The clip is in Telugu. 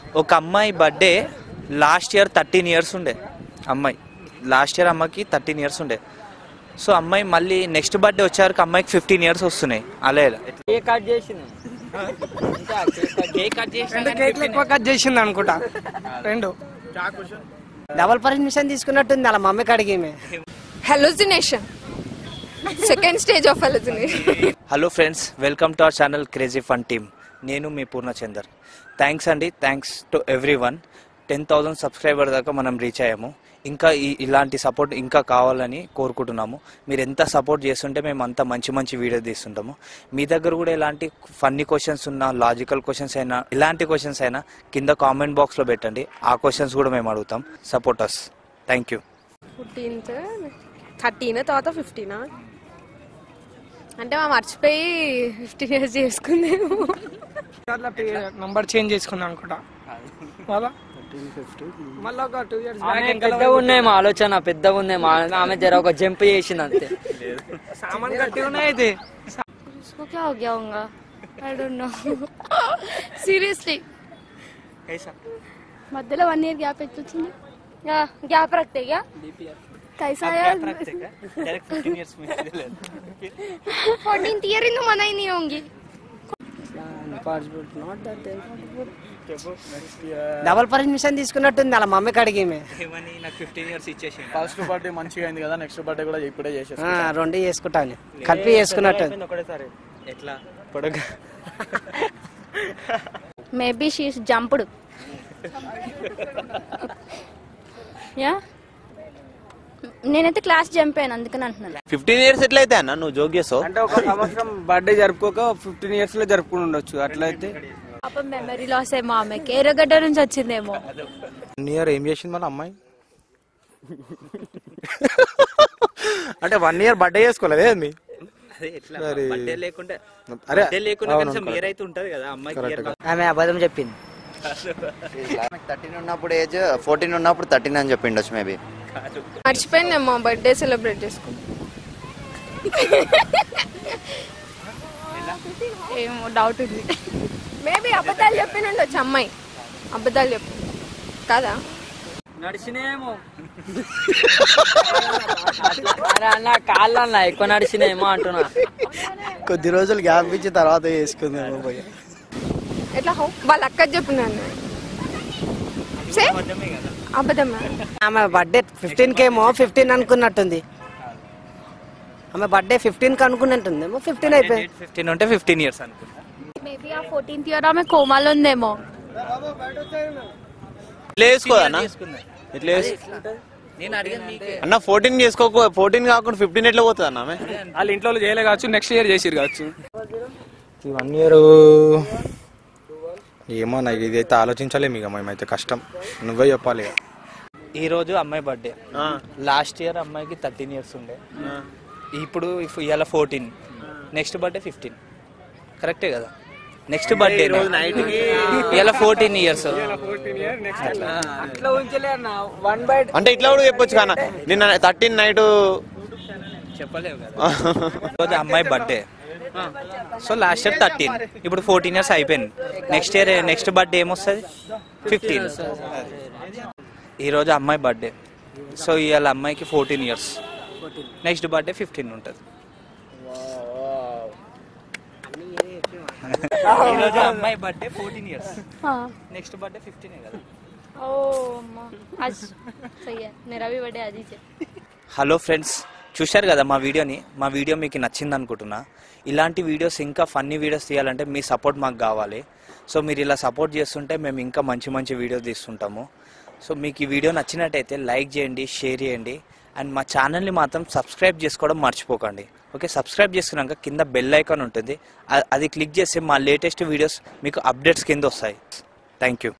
ఒక అమ్మాయి birthday last year thirteen years ఉండే అమ్మాయి లాస్ట్ ఇయర్ అమ్మాయికి థర్టీన్ ఇయర్స్ ఉండే సో అమ్మాయి మళ్ళీ నెక్స్ట్ బర్త్డే వచ్చేవరకు అమ్మాయికి ఫిఫ్టీన్ ఇయర్స్ వస్తున్నాయి అలా ఇలా కేక్ కట్ చేసింది కేక్ కట్ రెండు కేక్లు ఎక్కువ కట్ చేసింది అనుకుంటా రెండు డబల్ పర్మిషన్ తీసుకున్నట్టుంది అలా మమ్మీకి అడిగి hallucination second stage of hallucination hello friends welcome to our channel crazy fun team నేను మీ పూర్ణచందర్ థ్యాంక్స్ అండి thanks to everyone ten thousand subscriber దాకా మనం రీచ్ అయ్యాము ఇంకా ఈ ఇలాంటి సపోర్ట్ ఇంకా కావాలని కోరుకుంటున్నాము మీరు ఎంత సపోర్ట్ చేస్తుంటే మేము అంత మంచి మంచి వీడియో తీస్తుంటాము మీ దగ్గర కూడా ఎలాంటి ఫన్నీ క్వశ్చన్స్ ఉన్నా లాజికల్ క్వశ్చన్స్ అయినా ఇలాంటి క్వశ్చన్స్ అయినా కింద కామెంట్ బాక్స్లో పెట్టండి ఆ క్వశ్చన్స్ కూడా మేము అడుగుతాం support us thank you fourteenth thirteen తర్వాత ఫిఫ్టీనా అంటే మా మర్చిపోయి ఫిఫ్టీన్ ఇయర్స్ చేసుకుందేమో నంబర్ చేంజ్ చేసుకుందాం అనుకుంటా మళ్ళా మళ్ళీ ఒక టూ ఇయర్స్ పెద్దగా ఉన్నాయి మా ఆలోచన పెద్దగా ఉన్నాయి మా ఆమె జర ఒక జంప్ చేసింది అంతే సామాన్ కట్టి ఉన్నాయి అయితే उसको क्या हो गया होगा आई डोंट नो सीरियसली మధ్యలో వన్ ఇయర్ గ్యాప్ ఎట్లా వచ్చింది గ్యాప్ రखते क्या कैसा यार फोर्टीन ईयर इन मनाई नहीं होंगी డబల్ పర్మిషన్ తీసుకున్నట్టుంది అలా మమ్మీకి అడిగి ఏమని నాకు ఫిఫ్టీన్ ఇయర్స్ ఇచ్చేసి ఫస్ట్ బర్త్డే మంచిగా అయింది కదా నెక్స్ట్ బర్త్డే కూడా ఇప్పుడే చేసేసి రెండు చేసుకుంటాను కలిపి చేసుకున్నట్టు ఒకటేసారి ఎట్లా పొడగా మేబీ షీస్ జంప్డ్ యా నేనైతే క్లాస్ జంప్ అయ్యాను అందుకని అంటున్నాను ఫిఫ్టీన్ ఇయర్స్ ఎట్లయితే అన్న నువ్వు జోక్ చేస్తావు అంటే ఒక సంవత్సరం బర్త్డే జరుపుకోక ఫిఫ్టీన్ ఇయర్స్ లో జరుపుకుని ఉండొచ్చు అట్లయితే పాపం మెమరీ లాస్ ఏమో ఆమెకి ఎర్రగడ్డ నుంచి వచ్చిందేమో వన్ ఇయర్ ఏం చేసింది మన అమ్మాయి అంటే వన్ ఇయర్ బర్త్డే చేసుకోలేదే మీ అదే ఎట్లా మరి- బర్త్డే లేకుంటే అరే, బర్త్డే లేకుండా అవును, కనీసం correct. ఇయర్ అయితే ఉంటది కదా అమ్మాయికి year కాదు. ఆమె అబద్ధం చెప్పింది థర్టీన్ ఉన్నప్పుడు ఏజ్ ఫోర్టీన్ ఉన్నప్పుడు థర్టీన్ అని చెప్పిండొచ్చు మేబీ మర్చిపోయిందేమో బర్త్డే సెలబ్రేట్ చేసుకుంటాం ఏమో డౌట్ ఉంది మేబీ అబద్ధాలు చెప్పినుండొచ్చు అమ్మాయి అబద్ధాలు చెప్పు కదా నడిచినేమో అరే అన్న కాళ్ళు అన్న ఎక్కువ నడిచినేమో అంటున్నా కొద్ది రోజులు గ్యాప్ ఇచ్చి తర్వాత చేసుకుందాం పోయి ఎట్లా హౌ వాళ్ళ అక్క చెప్పినాను సే అబద్ధమా ఆమె బర్త్డే ఫిఫ్టీన్ కేమో ఫిఫ్టీన్ అనుకున్నట్టుంది ఆమె బర్త్డే ఫిఫ్టీన్ కి అనుకున్నట్టుంది ఏమో ఫిఫ్టీన్ అయిపోయింది డేట్ ఫిఫ్టీన్ ఉంటే ఫిఫ్టీన్ ఇయర్స్ అనుకుంటా మేబీ ఆ ఫోర్టీన్త్ ఇయర్ ఆమె కోమాలో ఉందేమో ఇట్లా చేసుకోదా అన్న ఇట్లా చేసు నేను అడిగాను మీకే అన్న ఫోర్టీన్ చేసుకోక ఫోర్టీన్ కాకుండా ఫిఫ్టీన్ ఎట్లా పోతుంది అన్న ఆమె వాళ్ళ ఇంట్లో వాళ్ళు చేయలే కావచ్చు నెక్స్ట్ ఇయర్ చేసిరు కావచ్చు ఈ వన్ ఇయర్ ఏమో నాకు ఇదైతే ఆలోచించలేము ఇక మేమైతే కష్టం నువ్వే చెప్పాలి ఇక ఈ రోజు అమ్మాయి బర్త్డే లాస్ట్ ఇయర్ అమ్మాయికి థర్టీన్ ఇయర్స్ ఉండే ఇప్పుడు ఇవాళ ఫోర్టీన్ నెక్స్ట్ బర్త్డే ఫిఫ్టీన్ కరెక్టే కదా నెక్స్ట్ బర్త్డే ఇవాళ ఫోర్టీన్ ఇయర్స్ అట్లా ఉంచలే అన్న వన్ బై అంటే ఇట్లా కూడా చెప్పొచ్చు కానీ నిన్న థర్టీన్ నైట్ చెప్పలేవు కదా రోజు అమ్మాయి birthday so last year thirteen ఇప్పుడు ఫోర్టీన్ ఇయర్స్ అయిపోయింది నెక్స్ట్ ఇయర్ నెక్స్ట్ బర్త్డే ఏమొస్తుంది ఫిఫ్టీన్ ఈ రోజు అమ్మాయి బర్త్డే సో ఇవాళ అమ్మాయికి fourteen years next birthday fifteen ఉంటుంది ఈ రోజు అమ్మాయి birthday fourteen years next birthday fifteen కదా ओ अम्मा आज सही है मेरा भी बर्थडे आज ही है హలో ఫ్రెండ్స్ చూశారు కదా మా వీడియోని మా వీడియో మీకు నచ్చింది అనుకుంటున్నా ఇలాంటి వీడియోస్ ఇంకా ఫన్నీ వీడియోస్ తీయాలంటే మీ సపోర్ట్ మాకు కావాలి సో మీరు ఇలా సపోర్ట్ చేస్తుంటే మేము ఇంకా మంచి మంచి వీడియో తీస్తుంటాము సో మీకు ఈ వీడియో నచ్చినట్టయితే లైక్ చేయండి షేర్ చేయండి అండ్ మా ఛానల్ని మాత్రం సబ్స్క్రైబ్ చేసుకోవడం మర్చిపోకండి ఓకే సబ్స్క్రైబ్ చేసుకున్నాక కింద బెల్ ఐకాన్ ఉంటుంది అ- అది క్లిక్ చేస్తే మా లేటెస్ట్ వీడియోస్ మీకు అప్డేట్స్ కింద వస్తాయి థ్యాంక్ యూ